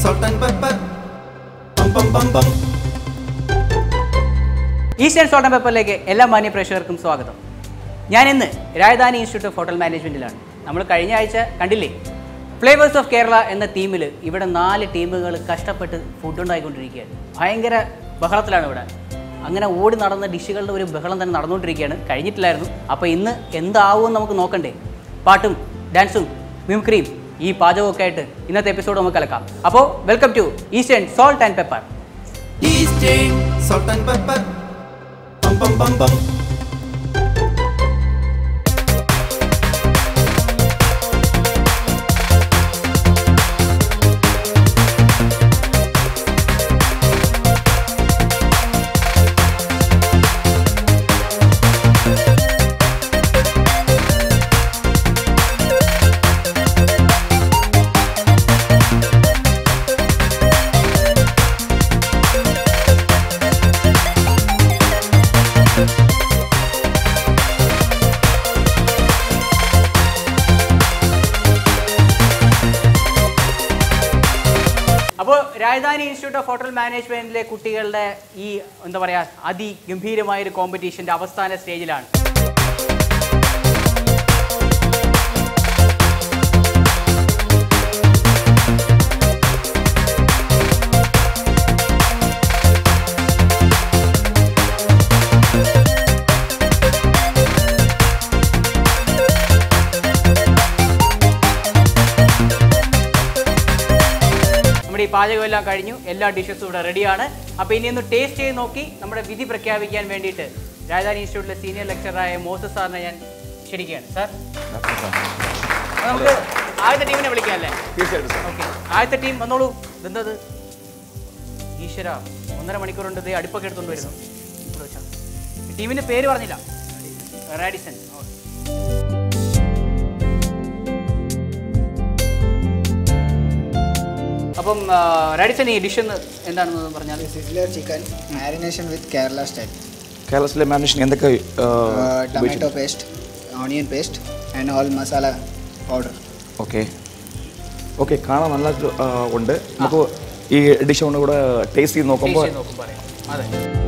salt and pepper. Bum bum bum bum. Eastern salt and പേപ്പറിലേക്ക് എല്ലാ മാന്യ പ്രേക്ഷകർക്കും സ്വാഗതം ഞാൻ ഇന്ന് രാജധാനി ഇൻസ്റ്റിറ്റ്യൂട്ട് ഓഫ് ഹോട്ടൽ മാനേജ്മെൻറ്റിലാണ് നമ്മൾ കഴിഞ്ഞ ആഴ്ച കണ്ടില്ലേ ഫ്ലേവേഴ്സ് ഓഫ് കേരള എന്ന ടീമിൽ ഇവിടെ നാല് ടീമുകൾ കഷ്ടപ്പെട്ട് ഫുഡ് ഉണ്ടായിക്കൊണ്ടിരിക്കുകയാണ് ഭയങ്കര ബഹളത്തിലാണ് ഇവിടെ അങ്ങനെ ഓടി നടന്ന ഡിഷുകളുടെ ഒരു ബഹളം തന്നെ നടന്നുകൊണ്ടിരിക്കുകയാണ് കഴിഞ്ഞിട്ടില്ലായിരുന്നു അപ്പോൾ ഇന്ന് എന്താവുമെന്ന് നമുക്ക് നോക്കണ്ടേ പാട്ടും ഡാൻസും മ്യൂക്രിയും ഈ പാചകമൊക്കെ ആയിട്ട് ഇന്നത്തെ എപ്പിസോഡ് നമുക്ക് കലക്കാം അപ്പോൾ welcome to eastern salt and pepper Eastern salt and pepper. Bum bum bum bum. അപ്പോൾ രാജധാനി ഇൻസ്റ്റിറ്റ്യൂട്ട് ഓഫ് ഹോട്ടൽ മാനേജ്മെന്റിലെ കുട്ടികളുടെ ഈ എന്താ പറയാ അതിഗംഭീരമായ ഒരു കോമ്പറ്റീഷന്റെ അവസാന സ്റ്റേജിലാണ് നമ്മുടെ ഈ പാചകമെല്ലാം കഴിഞ്ഞു എല്ലാ ഡിഷസും ഇവിടെ റെഡിയാണ് അപ്പോൾ ഇനി ഒന്ന് ടേസ്റ്റ് ചെയ്ത് നോക്കി നമ്മുടെ വിധി പ്രഖ്യാപിക്കാൻ വേണ്ടിയിട്ട് രാജധാനി ഇൻസ്റ്റിറ്റ്യൂട്ടിലെ സീനിയർ ലെക്ചറായ മോസസ് സാറിനെ ഞാൻ ക്ഷണിക്കുകയാണ് സാർ അപ്പോൾ നമുക്ക് ആദ്യത്തെ ടീമിനെ വിളിക്കാം അല്ലേ ഓക്കെ ആദ്യത്തെ ടീം വന്നോളൂ ഇതെന്തത് ഈശ്വര ഒന്നര മണിക്കൂറുണ്ട് ഇത് അടുപ്പൊക്കെ എടുത്തുകൊണ്ട് വരുന്നു ഇവിടെ വെച്ചാ. ഈ ടീമിന്റെ പേര് പറഞ്ഞില്ല റാഡിസൺ ഓക്കെ അപ്പം റാഡിസൺ ഈ ഡിഷ് എന്താണെന്ന് പറഞ്ഞാൽ Sizzler chicken marination with Kerala style. കേരളത്തിലെ മാനേഷൻ എന്തൊക്കെ ആ, Uh, tomato ഉപയോഗിച്ചിട്ടുണ്ട്? paste, onion paste, and all masala powder. Okay okay കാണാൻ നല്ല ആ, ഉണ്ട് നമുക്ക് ഈ ഡിഷ് കൊണ്ട് കൂടെ ടേസ്റ്റ് ചെയ്ത് നോക്കുമ്പോൾ ടേസ്റ്റ് ചെയ്ത് നോക്കും പറയാം അതെ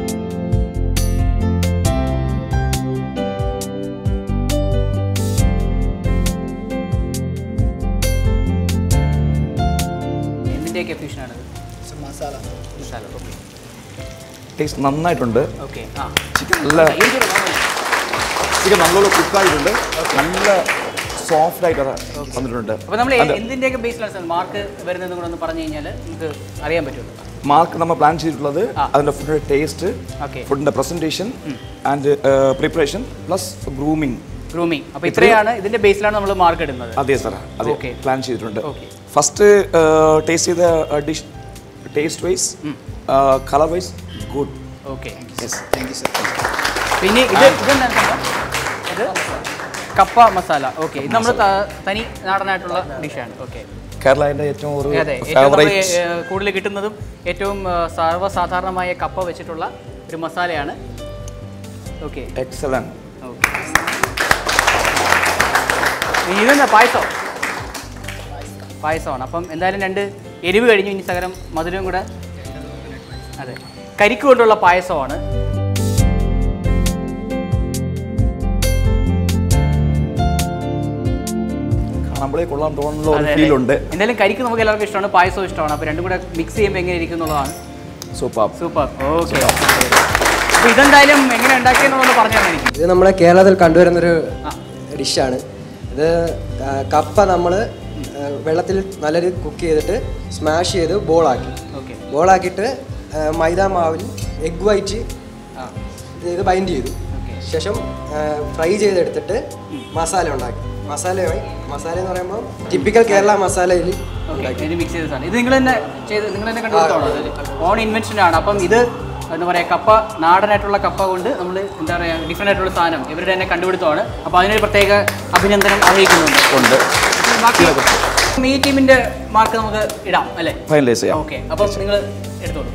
എന്തിൻ്റെയൊക്കെ ഫ്യൂഷനാണ് So masala. Masala okay taste നന്നായിട്ടുണ്ട് ഓക്കെ ആ ചിക്കൻ നല്ല ഇതിൻ്റെ ഒരു ചിക്കൻ നല്ലോണം കുക്കായിട്ടുണ്ട് നല്ല സോഫ്റ്റ് ആയിട്ട് വന്നിട്ടുണ്ട് അപ്പോൾ നമ്മൾ അതെ. എന്തിൻ്റെയൊക്കെ ബേസിലാണ് സാർ മാർക്ക് വരുന്നത് കൂടെ ഒന്ന് പറഞ്ഞു കഴിഞ്ഞാൽ നമുക്ക് അറിയാൻ പറ്റുമല്ലോ മാർക്ക് നമ്മൾ പ്ലാൻ ചെയ്തിട്ടുള്ളത് ആ. അതിൻ്റെ ഫുഡിൻ്റെ ടേസ്റ്റ് Okay. ഫുഡിൻ്റെ presentation and preparation plus grooming grooming അപ്പോൾ ഇത്രയാണ് ഇതിൻ്റെ ബേസിലാണ് നമ്മൾ മാർക്ക് ഇടുന്നത് അതെ സാർ അതെ Okay. പ്ലാൻ ചെയ്തിട്ടുണ്ട് Okay. ഫസ്റ്റ് ടേസ്റ്റ് ചെയ്ത dish taste wise colour wise good okay yes Thank you, sir. പിന്നെ ഇത് ഇതെന്താണ് സംഭവം? ഇത് കപ്പ മസാല ഓക്കെ ഇത് നമ്മൾ തനി നാടനായിട്ടുള്ള ഡിഷാണ് ഓക്കെ കേരളത്തിൻ്റെ ഏറ്റവും ഒരു അതെ ഏറ്റവും നമ്മൾ ഫേവറേറ്റ് കൂടുതൽ കിട്ടുന്നതും ഏറ്റവും ആ, സർവ്വസാധാരണമായ കപ്പ വെച്ചിട്ടുള്ള ഒരു മസാലയാണ് ഓക്കെ എക്സലന്റ് ഓക്കെ ഇതെന്താ പായസം പായസമാണ് അപ്പം എന്തായാലും രണ്ട് എരിവ് കഴിഞ്ഞു ഇനി സകലം മധുരവും കൂടെ അതെ കരിക്ക് കൊണ്ടുള്ള പായസമാണ് കാണുമ്പോഴേ കൊള്ളാൻ തോന്നുന്ന ഒരു അതെ, അതെ. ഫീൽ ഉണ്ട് എന്തായാലും കരിക്ക് നമുക്ക് എല്ലാവർക്കും ഇഷ്ടമാണ് പായസവും ഇഷ്ടമാണ് അപ്പോൾ രണ്ടും കൂടെ മിക്സ് ചെയ്യുമ്പോൾ എങ്ങനെ ഇരിക്കും എന്നുള്ളതാണ് സൂപ്പർ സൂപ്പർ ഓക്കെ അപ്പോൾ ഇതെന്തായാലും എങ്ങനെ ഉണ്ടാക്കിയെന്നുള്ളത് പറഞ്ഞു തന്നെ എനിക്ക് ഇത് നമ്മുടെ കേരളത്തിൽ കണ്ടുവരുന്നൊരു ഡിഷാണ് ഇത് ആ, കപ്പ നമ്മൾ വെള്ളത്തിൽ നല്ല രീതിയിൽ കുക്ക് ചെയ്തിട്ട് സ്മാഷ് ചെയ്ത് ബോളാക്കി ഓക്കെ ബോളാക്കിയിട്ട് ആ, മൈദാ മാവിൽ എഗ് വൈറ്റ് ആ ഇത് ബൈൻഡ് ചെയ്തു ഓക്കെ ശേഷം ഫ്രൈ ചെയ്തെടുത്തിട്ട് മസാല ഉണ്ടാക്കി മസാലയായി മസാല എന്ന് പറയുമ്പോൾ ടിപ്പിക്കൽ കേരള മസാലയിൽ ഓക്കെ ഇത് മിക്സ് ചെയ്ത സാധനം ഇത് നിങ്ങൾ തന്നെ ചെയ്ത് നിങ്ങൾ തന്നെ കണ്ടുപിടുത്തമാണോ ഓൺ ഇൻവെൻഷൻ ആണ് അപ്പം ഇത് എന്താ പറയുക കപ്പ നാടനായിട്ടുള്ള കപ്പ കൊണ്ട് നമ്മൾ എന്താ പറയുക ഡിഫറെൻ്റ് ആയിട്ടുള്ള സാധനം ഇവരുടെ തന്നെ കണ്ടുപിടുത്തമാണ് അപ്പോൾ അതിനൊരു പ്രത്യേക അഭിനന്ദനം അറിയിക്കുന്നുണ്ട് ഉണ്ട് ബാക്കി ഈ ടീമിന്റെ മാർക്ക് നമുക്ക് ഇടാം അല്ലേ ഫൈനലൈസ് ചെയ്യാം ഓക്കെ അപ്പം നിങ്ങൾ എടുത്തോളൂ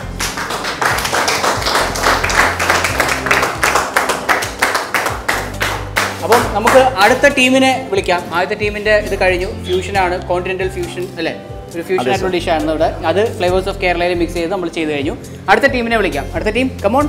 അപ്പം നമുക്ക് അടുത്ത ടീമിനെ വിളിക്കാം ആദ്യത്തെ ടീമിന്റെ ഇത് കഴിഞ്ഞു ഫ്യൂഷനാണ് കോണ്ടിനെന്റൽ ഫ്യൂഷൻ അല്ലേ ഒരു ഫ്യൂഷൻ ആയിട്ടുള്ള ഡിഷാണ് ഇവിടെ അത് ഫ്ലേവേഴ്സ് ഓഫ് കേരളയിൽ മിക്സ് ചെയ്ത് നമ്മൾ ചെയ്ത് കഴിഞ്ഞു അടുത്ത ടീമിനെ വിളിക്കാം അടുത്ത ടീം കമോൺ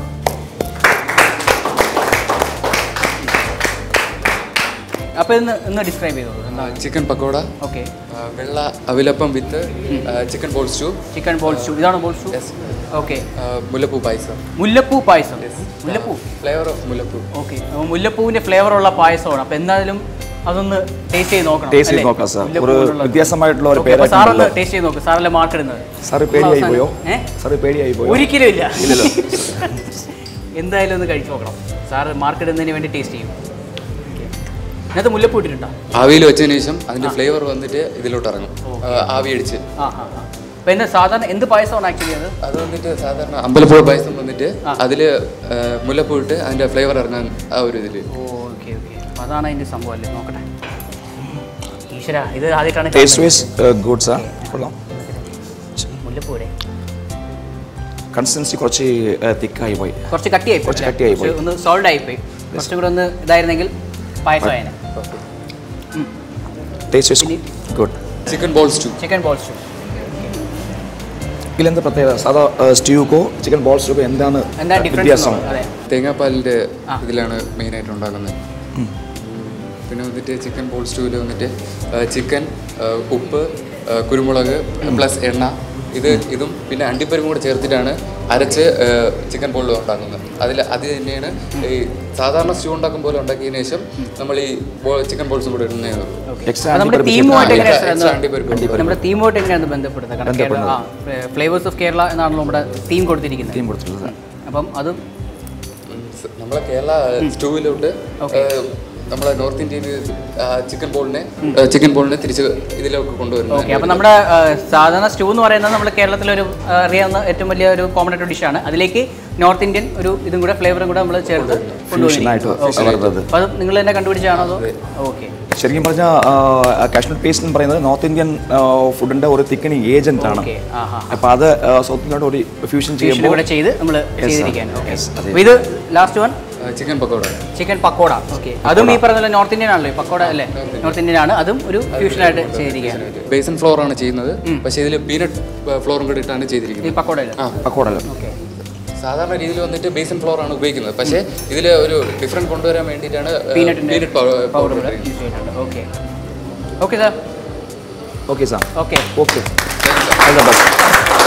അപ്പോൾ ഇന്ന് ഇന്ന് ഡിസ്ക്രൈബ് ചെയ്തോളൂ എന്താ ചിക്കൻ പക്കോട ഓക്കെ ആ, വെള്ള അവിലപ്പം with chicken ball stew chicken ball stew ഇതാണ് ബോൾ സ്റ്റൂ Yes. ഓക്കെ ആ, മുല്ലപ്പൂ പായസം മുല്ലപ്പൂ പായസം മുല്ലപ്പൂ ഫ്ലേവർ ഓഫ് മുല്ലപ്പൂ ഓക്കെ മുല്ലപ്പൂവിന്റെ ഫ്ലേവർ ഉള്ള പായസമാണ് അപ്പൊ എന്തായാലും അതൊന്ന് ടേസ്റ്റ് ചെയ്ത് നോക്കണം ടേസ്റ്റ് ചെയ്ത് അല്ലേ? നോക്കാം സാർ ഒരു മുല്ലപ്പൂവിനുള്ളത്. വ്യത്യാസമായിട്ടുള്ള ഒരു Okay, അപ്പൊ സാറൊന്ന് പേരായിട്ടുണ്ടല്ലോ ടേസ്റ്റ് ചെയ്ത് നോക്ക് സാറല്ലേ മാർക്ക് ഇടുന്നത് സാറ് പേടിയായി പോയോ ഏ? സാറ് പേടിയായി പോയോ ഒരിക്കലും ഇല്ല ഇല്ലല്ലോ. എന്തായാലും ഒന്ന് കഴിച്ചു നോക്കണം സാറ് മാർക്ക് ഇടുന്നതിന് വേണ്ടി ടേസ്റ്റ് ചെയ്യും Okay. ഇതിനകത്ത് മുല്ലപ്പൂ ഇട്ടിട്ടുണ്ടോ ആവിയിൽ വെച്ചതിന് ശേഷം അതിന്റെ ഫ്ലേവർ വന്നിട്ട് ഇതിലോട്ട് ഇറങ്ങും ആ, ആവി അടിച്ച് ആ ആ ആ അപ്പൊ എന്താ സാധാരണ എന്ത് പായസമാണ് ആക്ച്വലി അത് അത് വന്നിട്ട് സാധാരണ അമ്പലപ്പുഴ പായസം വന്നിട്ട് അതില് ആ, മുല്ലപ്പൂ ഇട്ട് അതിന്റെ ഫ്ലേവർ ഇറങ്ങാൻ ആ ഒരു ഇതില് ഓക്കെ ഓക്കെ അപ്പൊ അതാണ് അതിന്റെ സംഭവം അല്ലേ നോക്കട്ടെ ഈശ്വര ഇത് ആദ്യമായിട്ടാണ് ടേസ്റ്റ് കാണുന്നത്. വൈസ് ഗുഡ് സാർ കൊള്ളാം മുല്ലപ്പൂ ഇവിടെ കൺസിസ്റ്റൻസി കുറച്ച് തിക്കായി പോയി കുറച്ച് കട്ടിയായി പോയി കുറച്ച് അല്ലേ? കട്ടിയായി പോയി. കുറച്ച് ഒന്ന് സോൾഡ് ആയി പോയി കുറച്ചും കൂടെ ഒന്ന് ഇതായിരുന്നെങ്കിൽ പായസമായേനെ taste wise good chicken ball stew chicken balls ഇതിലെന്താ പ്രത്യേകത സാധാ സ്റ്റ്യൂക്കോ ചിക്കൻ ബോൾ സ്റ്റൂക്കോ എന്താണ് എന്താ ഡിഫറൻസ് വ്യത്യാസം അതെ തേങ്ങാപ്പാലിന്റെ ഇതിലാണ് മെയിനായിട്ട് ഉണ്ടാക്കുന്നത് പിന്നെ വന്നിട്ട് ചിക്കൻ ബോൾ സ്റ്റൂവിൽ വന്നിട്ട് ചിക്കൻ ഉപ്പ് ആ, കുരുമുളക് പ്ലസ് എണ്ണ ഇത് ഇതും പിന്നെ അണ്ടിപ്പരിപ്പും കൂടെ ചേർത്തിട്ടാണ് അരച്ച് ചിക്കൻ ബോൾ ഉണ്ടാക്കുന്നത് അതിൽ അത് തന്നെയാണ് ഈ സാധാരണ സ്റ്റൂ ഉണ്ടാക്കും പോലെ ഉണ്ടാക്കിയതിന് ശേഷം നമ്മൾ ഈ ചിക്കൻ ബോൾസും കൂടെ ഇടുന്നേ ഉള്ളൂ എക്സ്ട്രാ നമ്മുടെ അണ്ടിപ്പരിപ്പ് തീമുമായിട്ട് ആ, എങ്ങനെയാണ് extra ഒന്ന് അണ്ടിപ്പരിപ്പ്. നമ്മുടെ തീമുമായിട്ട് എങ്ങനെയാണ് ബന്ധപ്പെടുന്നത് കാരണം കേരള ആ ഫ്ലേവേഴ്സ് ഓഫ് കേരള എന്നാണല്ലോ നമ്മുടെ തീം കൊടുത്തിരിക്കുന്നത് തീം കൊടുത്തിട്ടുള്ളത് അപ്പം അതും ഉം, സ- നമ്മളെ കേരള സ്റ്റൂവിലോട്ട് നമ്മളെ നോർത്ത് ഇന്ത്യയിൽ ചിക്കൻ ബോളിനെ ചിക്കൻ ബോളിനെ തിരിച്ച് ഇതിലേക്ക് കൊണ്ടുവരുന്നത് ഓക്കെ അപ്പം നമ്മുടെ ആ, സാധാരണ സ്റ്റൂ എന്ന് പറയുന്നത് നമ്മുടെ കേരളത്തിലൊരു ആ, അറിയാവുന്ന ഏറ്റവും വലിയ ഒരു കോമൺ ആയിട്ട് ഡിഷാണ് അതിലേക്ക് നോർത്ത് ഇന്ത്യൻ ഒരു ഇതും കൂടെ ഫ്ലേവറും കൂടെ നമ്മൾ ചേർത്ത് ഫ്യൂഷനായിട്ട് വരുന്നത് അപ്പോൾ അത് നിങ്ങൾ തന്നെ കണ്ടുപിടിച്ചാണോ അതോ ഓക്കെ ശരിക്കും പറഞ്ഞാൽ കാശ്മീർ പേസ്റ്റ് എന്ന് പറയുന്നത് നോർത്ത് ഇന്ത്യൻ ഫുഡിന്റെ ഒരു തിക്കണിങ് ഏജന്റ് ആണ് ഓക്കെ ആ ഹാ അപ്പൊ അത് സൗത്ത് ഇന്ത്യയോട് ഒരു ഫ്യൂഷൻ ഫ്യൂഷൻ ചെയ്യുമ്പോൾ കൂടെ ചെയ്ത് നമ്മൾ sir. ചെയ്തിരിക്കുകയാണ് ഓക്കെ Yes, അതെ. അപ്പോൾ ഇത് last one chicken pakoda chicken pakoda okay അതും ഈ പറഞ്ഞ നോർത്ത് ഇന്ത്യൻ ആണല്ലോ ഈ പക്കോട അല്ലേ നോർത്ത് ഇന്ത്യൻ ആണ് അതും ഒരു ഫ്യൂഷനായിട്ട് ചെയ്തിരിക്കുകയാണ് ബേസൻ ഫ്ലോർ ആണ് ചെയ്യുന്നത് പക്ഷേ ഇതിൽ പീനട്ട് ഫ്ലോറും കൂടി ഇട്ടാണ് ഈ ചെയ്തിരിക്കുന്നത് പക്കോടയിൽ ആ പക്കോട ഓക്കെ സാധാരണ രീതിയിൽ വന്നിട്ട് ബേസൻ ഫ്ലോർ ആണ് ഉപയോഗിക്കുന്നത് പക്ഷേ ഇതിൽ ഒരു ഡിഫറൻറ്റ് കൊണ്ടുവരാൻ വേണ്ടിയിട്ടാണ് പീനട്ടിൻ്റെ പീനട്ട് പൗഡർ പൗഡർ കൂടെ യൂസ് ചെയ്തിട്ടുണ്ട് okay okay sir okay sir okay okay all the best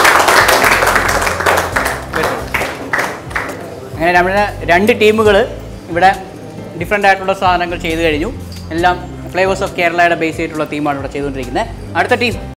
അങ്ങനെ നമ്മുടെ രണ്ട് ടീമുകൾ ഇവിടെ ഡിഫറെൻ്റ് ആയിട്ടുള്ള സാധനങ്ങൾ ചെയ്തു കഴിഞ്ഞു എല്ലാം ഫ്ലേവേഴ്സ് ഓഫ് കേരളയുടെ ബേസ് ചെയ്തിട്ടുള്ള തീമാണ് ഇവിടെ ചെയ്തുകൊണ്ടിരിക്കുന്നത് അടുത്ത ടീം